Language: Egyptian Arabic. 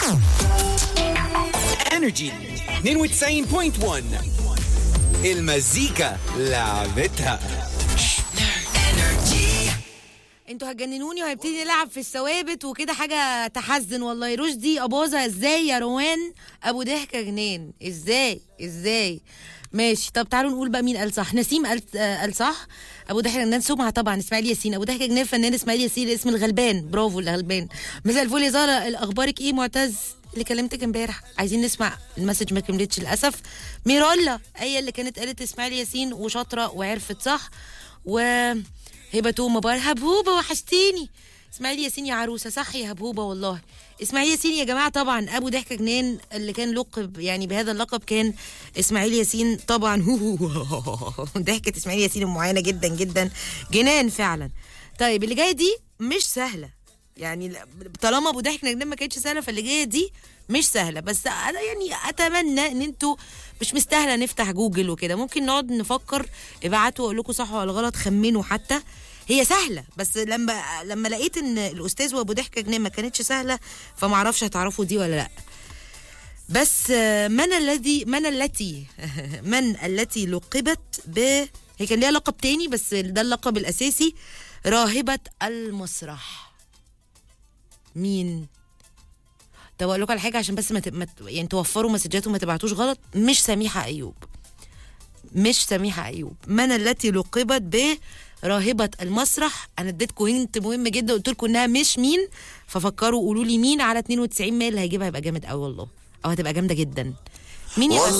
انرجي 92.1 المزيكا لعبتها انتوا هتجننوني وهيبتدي نلعب في الثوابت وكده حاجه تحزن والله رشدي اباظه ازاي يا روان ابو ضحكه جنان ازاي ازاي ماشي طب تعالوا نقول بقى مين قال صح نسيم قال آه، قال صح ابو ضحكه جنان سمعه طبعا اسماعيل ياسين ابو ضحكه جنان فنان اسماعيل ياسين اسم الغلبان برافو الغلبان مساء الفل يا زهره اخبارك ايه معتز اللي كلمتك امبارح عايزين نسمع المسج ما كملتش للاسف ميرولا هي اللي كانت قالت اسماعيل ياسين وشاطره وعرفت صح و هبه تومه بار هبوبه وحشتيني اسماعيل ياسين يا عروسه صح يا هبوبه والله اسماعيل ياسين يا جماعه طبعا ابو ضحكه جنان اللي كان لقب يعني بهذا اللقب كان اسماعيل ياسين طبعا ضحكه اسماعيل ياسين معينه جدا جدا جنان فعلا طيب اللي جايه دي مش سهله يعني طالما ابو ضحك نجم ما كانتش سهله فاللي جايه دي مش سهله بس انا يعني اتمنى ان انتوا مش مستاهله نفتح جوجل وكده ممكن نقعد نفكر ابعتوا اقول لكم صح ولا غلط خمنوا حتى هي سهله بس لما لما لقيت ان الاستاذ وابو ضحكه جنان ما كانتش سهله فما اعرفش هتعرفوا دي ولا لا بس آه، من الذي من التي من التي لقبت ب هي كان ليها لقب تاني بس ده اللقب الاساسي راهبه المسرح مين طب اقول لكم على حاجه عشان بس ما, ت... ما ت... يعني توفروا مسجات وما تبعتوش غلط مش سميحه ايوب مش سميحه ايوب من التي لقبت ب راهبة المسرح انا اديتكم هنت مهم جدا قلت لكم انها مش مين ففكروا قولوا لي مين على 92 ميل اللي هيجيبها هيبقى جامد قوي والله او هتبقى جامده جدا مين يا والله